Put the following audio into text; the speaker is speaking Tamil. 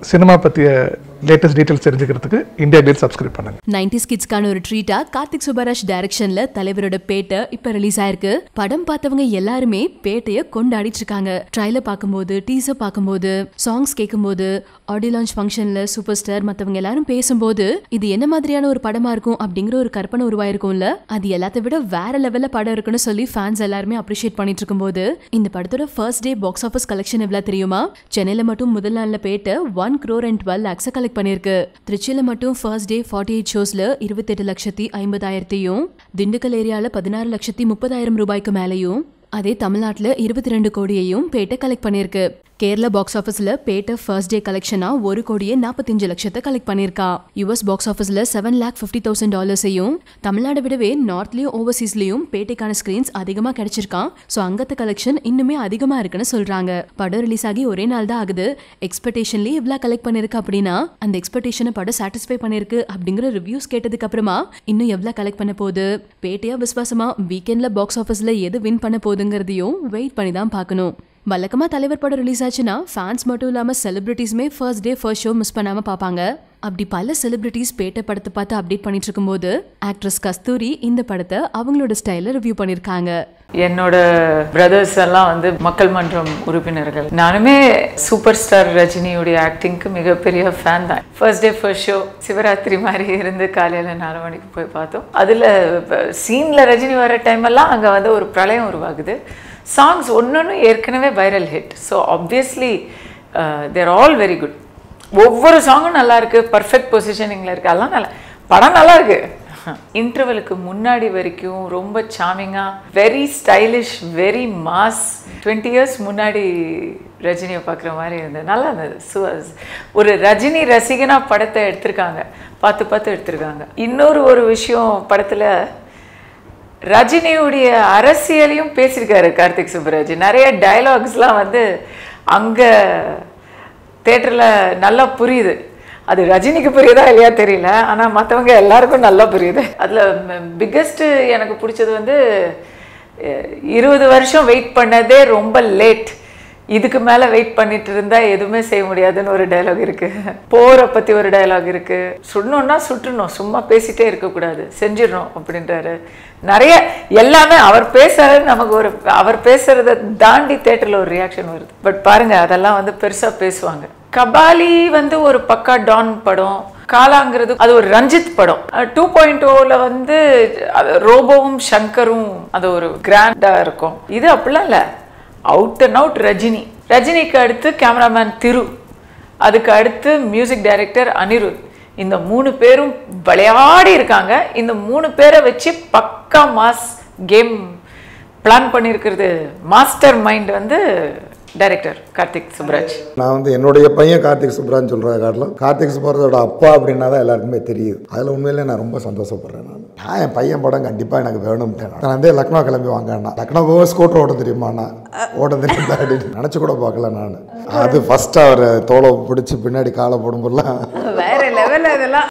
சினிமா பற்றிய லேட்டஸ்ட் டீட்டெயில்ஸ் தெரிஞ்சுக்கிறதுக்கு இந்தியா டீல் சப்ஸ்கிரைப் பண்ணுங்க நைன்டிஸ் கிட்ஸ்க்கான ஒரு ட்ரீட்டா கார்த்திக் சுப்பராஜ் டைரக்ஷன்ல தலைவரோட பேட்டை இப்ப ரிலீஸ் ஆயிருக்கு படம் பார்த்தவங்க எல்லாருமே பேட்டைய கொண்டாடிட்டு இருக்காங்க ட்ரைலர் பார்க்கும்போது டீசர் பார்க்கும்போது சாங்ஸ் கேட்கும்போது ஆடியோ லான்ச் ஃபங்க்ஷன்ல சூப்பர் ஸ்டார் மத்தவங்க எல்லாரும் பேசும்போது இது என்ன மாதிரியான ஒரு படமா இருக்கும் அப்படிங்கிற ஒரு கற்பனை உருவாயிருக்கும்ல அது எல்லாத்த விட வேற லெவல்ல படம் இருக்குன்னு சொல்லி ஃபேன்ஸ் எல்லாருமே அப்ரிஷியேட் பண்ணிட்டு இருக்கும்போது இந்த படத்தோட first day box office collection எவ்வளவு தெரியுமா சென்னையில மட்டும் முதல் நாள்ல Petta one crore and twelve லேக்ஸை கலெக்ட் பண்ணிருக்கு திருச்சியில மட்டும் ஃபர்ஸ்ட் டே ஃபார்ட்டி எயிட் ஷோஸ்ல இருபத்தெட்டு லட்சத்தி ஐம்பதாயிரத்தையும் திண்டுக்கல் ஏரியால பதினாறு லட்சத்தி முப்பதாயிரம் ரூபாய்க்கு மேலேயும் அதே தமிழ்நாட்டுல இருபத்தி ரெண்டு கோடியையும் பேட்டை கலெக்ட் பண்ணிருக்கு கேரளா பாக்ஸ் ஆஃபீஸ்ல பேட்டை ஃபர்ஸ்ட் டே கலெக்ஷனா ஒரு கோடியே நாற்பத்தஞ்சு லட்சத்தை கலெக்ட் பண்ணிருக்கா யுஎஸ் பாக்ஸ் ஆஃபீஸ்ல செவன் லேக் ஃபிஃப்டி தௌசண்ட் டாலர்ஸையும் தமிழ்நாடு விடவே நார்த்லயும் ஓவர்சீஸ்லயும் பேட்டைக்கான ஸ்கிரீன்ஸ் அதிகமா கிடைச்சிருக்கான் ஸோ அங்கத்த கலெக்ஷன் இன்னுமே அதிகமா இருக்குன்னு சொல்றாங்க படம் ரிலீஸ் ஆகி ஒரே நாள் தான் ஆகுது எக்ஸ்பெக்டேஷன்லயே இவ்வளவு கலெக்ட் பண்ணிருக்கு அப்படின்னா அந்த எக்ஸ்பெக்டேஷனை படம் சாட்டிஸ்ஃபை பண்ணிருக்கு அப்படிங்கிற ரிவ்யூஸ் கேட்டதுக்கு அப்புறமா இன்னும் எவ்வளவு கலெக்ட் பண்ண போகுது பேட்டையா விசுவாசமா வீக்கெண்ட்ல பாக்ஸ் ஆஃபீஸ்ல எது வின் பண்ண போகுதுங்கிறதையும் வெயிட் பண்ணி தான் பார்க்கணும் வழக்கமா தலைவர் படம் ரிலீஸ் ஆச்சுன்னா ஃபேன்ஸ் மட்டும் இல்லாம செலிபிரிட்டிஸ்மே first day first show miss பண்ணாம பார்ப்பாங்க அப்படி பல செலிபிரிட்டிஸ் பேட்டை படத்தை பார்த்து அப்டேட் பண்ணிட்டு இருக்கும்போது ஆக்ட்ரஸ் கஸ்தூரி இந்த படத்தை அவங்களோட ஸ்டைல ரிவ்யூ பண்ணிருக்காங்க என்னோட பிரதர்ஸ் எல்லாம் வந்து மக்கள் மன்றம் உறுப்பினர்கள் நானுமே சூப்பர் ஸ்டார் ரஜினியுடைய ஆக்டிங்க்கு மிகப்பெரிய ஃபேன் தான் first day first show Shivaratri மாதிரி இருந்து காலையில் நாலு மணிக்கு போய் பார்த்தோம் அதில் சீனில் ரஜினி வர டைம் எல்லாம் அங்கே வந்து ஒரு பிரளயம் உருவாகுது சாங்ஸ் ஒன்று ஏற்கனவே viral hit so obviously there all very good ஒவ்வொரு சாங்கும் நல்லா இருக்கு பர்ஃபெக்ட் பொசிஷனிங்கில் இருக்கு அதெல்லாம் நல்லா படம் நல்லா இருக்கு இன்டர்வலுக்கு முன்னாடி வரைக்கும் ரொம்ப சாமிங்காக very stylish very mass twenty years முன்னாடி ரஜினியை பார்க்குற மாதிரி இருந்தது நல்லா இருந்தது சு ஒரு ரஜினி ரசிகனா படத்தை எடுத்திருக்காங்க பார்த்து பார்த்து எடுத்திருக்காங்க இன்னொரு ஒரு விஷயம் படத்தில் ரஜினியுடைய அரசியலையும் பேசியிருக்காரு கார்த்திக் சுப்பராஜ் நிறைய டயலாக்ஸ்லாம் வந்து அங்கே தேட்டரில் நல்லா புரியுது அது ரஜினிக்கு புரியுதா இல்லையா தெரியல ஆனால் மற்றவங்க எல்லாருக்கும் நல்லா புரியுது அதில் பிக்கஸ்ட்டு எனக்கு பிடிச்சது வந்து அஹ், இருபது வருஷம் வெயிட் பண்ணதே ரொம்ப லேட் இதுக்கு மேலே வெயிட் பண்ணிட்டு இருந்தா எதுவுமே செய்ய முடியாதுன்னு ஒரு டயலாக் இருக்கு போரை பற்றி ஒரு டயலாக் இருக்கு சுடணும்னா சுட்டுணும் சும்மா பேசிட்டே இருக்கக்கூடாது செஞ்சிடணும் அப்படின்றாரு நிறைய எல்லாமே அவர் பேசுறாரு நமக்கு ஒரு அவர் பேசுறத தாண்டி தேட்டரில் ஒரு ரியாக்ஷன் வருது பட் பாருங்க அதெல்லாம் வந்து பெருசா பேசுவாங்க கபாலி வந்து ஒரு பக்கா டான் படம் காலாங்கிறது அது ஒரு ரஞ்சித் படம் டூ பாயிண்ட் ஓவில் வந்து அது ரோபோவும் சங்கரும் அது ஒரு கிராண்டா இருக்கும் இது அப்படிலாம் இல்லை அவுட் அண்ட் அவுட் ரஜினி ரஜினிக்கு அடுத்து கேமராமேன் திரு அதுக்கு அடுத்து மியூசிக் டைரக்டர் அனிருத் இந்த மூணு பேரும் விளையாடி இருக்காங்க இந்த மூணு பேரை வச்சு பக்கா மாஸ் கேம் பிளான் பண்ணியிருக்கிறது மாஸ்டர் மைண்ட் வந்து டைரக்டர் கார்த்திக் சுப்ராஜ் நான் வந்து என்னுடைய பையன் கார்த்திக் சுப்ரான்னு சொல்கிறத காட்டிலும் கார்த்திக் சுப்ராஜோட அப்பா அப்படின்னா தான் எல்லாருக்குமே தெரியுது அதில் உண்மையிலே நான் ரொம்ப சந்தோஷப்படுறேன் நான் நான் என் பையன் படம் கண்டிப்பாக எனக்கு வேணும்ட்டேன் நான் வந்து லக்னோ கிளம்பி வாங்கண்ணா லக்னோ போக ஸ்கூட்டர் ஓட்ட தெரியுமாண்ணா ஓட்ட தெரியுமா அப்படின்னு நினச்சி கூட பார்க்கல நான் அது ஃபஸ்ட்டு அவர் தோலை பிடிச்சி பின்னாடி காலை போடும்போதெல்லாம் வேற லெவல் அதெல்லாம்